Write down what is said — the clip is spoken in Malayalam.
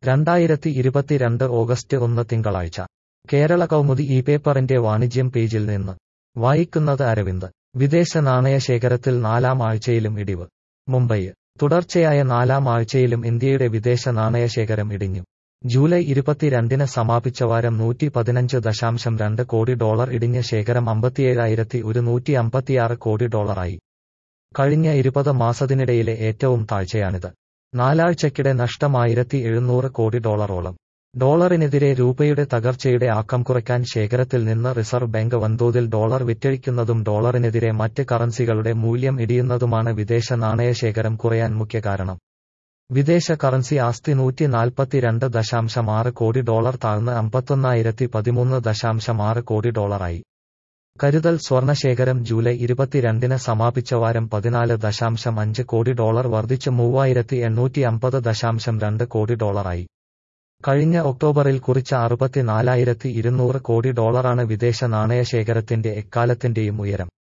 രണ്ടായിരത്തി ഇരുപത്തിരണ്ട് ഓഗസ്റ്റ് ഒന്ന് തിങ്കളാഴ്ച കേരള കൗമുദി ഈ പേപ്പറിന്റെ വാണിജ്യം പേജിൽ നിന്ന് വായിക്കുന്നത് അരവിന്ദ് വിദേശ നാണയ ശേഖരത്തിൽ നാലാം ആഴ്ചയിലും ഇടിവ് മുംബൈ തുടർച്ചയായ നാലാം ആഴ്ചയിലും ഇന്ത്യയുടെ വിദേശ നാണയശേഖരം ഇടിഞ്ഞു ജൂലൈ ഇരുപത്തിരണ്ടിന് സമാപിച്ച വാരം നൂറ്റി പതിനഞ്ച് ദശാംശം രണ്ട് കോടി ഡോളർ ഇടിഞ്ഞ ശേഖരം അമ്പത്തിയേഴായിരത്തി ഒരുന്നൂറ്റി അമ്പത്തിയാറ് കോടി ഡോളറായി കഴിഞ്ഞ ഇരുപത് മാസത്തിനിടയിലെ ഏറ്റവും താഴ്ചയാണിത് നാലാഴ്ചക്കിടെ നഷ്ടം ആയിരത്തി എഴുന്നൂറ് കോടി ഡോളറോളം ഡോളറിനെതിരെ രൂപയുടെ തകർച്ചയുടെ ആക്കം കുറയ്ക്കാൻ ശേഖരത്തിൽ നിന്ന് റിസർവ് ബാങ്ക് വൻതോതിൽ ഡോളർ വിറ്റഴിക്കുന്നതും ഡോളറിനെതിരെ മറ്റ് കറൻസികളുടെ മൂല്യം ഇടിയുന്നതുമാണ് വിദേശ നാണയശേഖരം കുറയാൻ മുഖ്യ കാരണം വിദേശ കറൻസി ആസ്തി നൂറ്റി നാൽപ്പത്തിരണ്ട് ദശാംശം ആറ് കോടി ഡോളർ താഴ്ന്ന് അമ്പത്തൊന്നായിരത്തി പതിമൂന്ന് ദശാംശം ആറ് കോടി ഡോളറായി കരുതൽ സ്വർണശേഖരം ജൂലൈ ഇരുപത്തിരണ്ടിന് സമാപിച്ച വാരം പതിനാല് ദശാംശം അഞ്ച് കോടി ഡോളർ വർദ്ധിച്ച് മൂവായിരത്തി എണ്ണൂറ്റി അമ്പത് ദശാംശം രണ്ട് കോടി ഡോളറായി കഴിഞ്ഞ ഒക്ടോബറിൽ കുറിച്ച അറുപത്തിനാലായിരത്തി ഇരുന്നൂറ് കോടി ഡോളറാണ് വിദേശ നാണയശേഖരത്തിന്റെ എക്കാലത്തിന്റെയും ഉയരം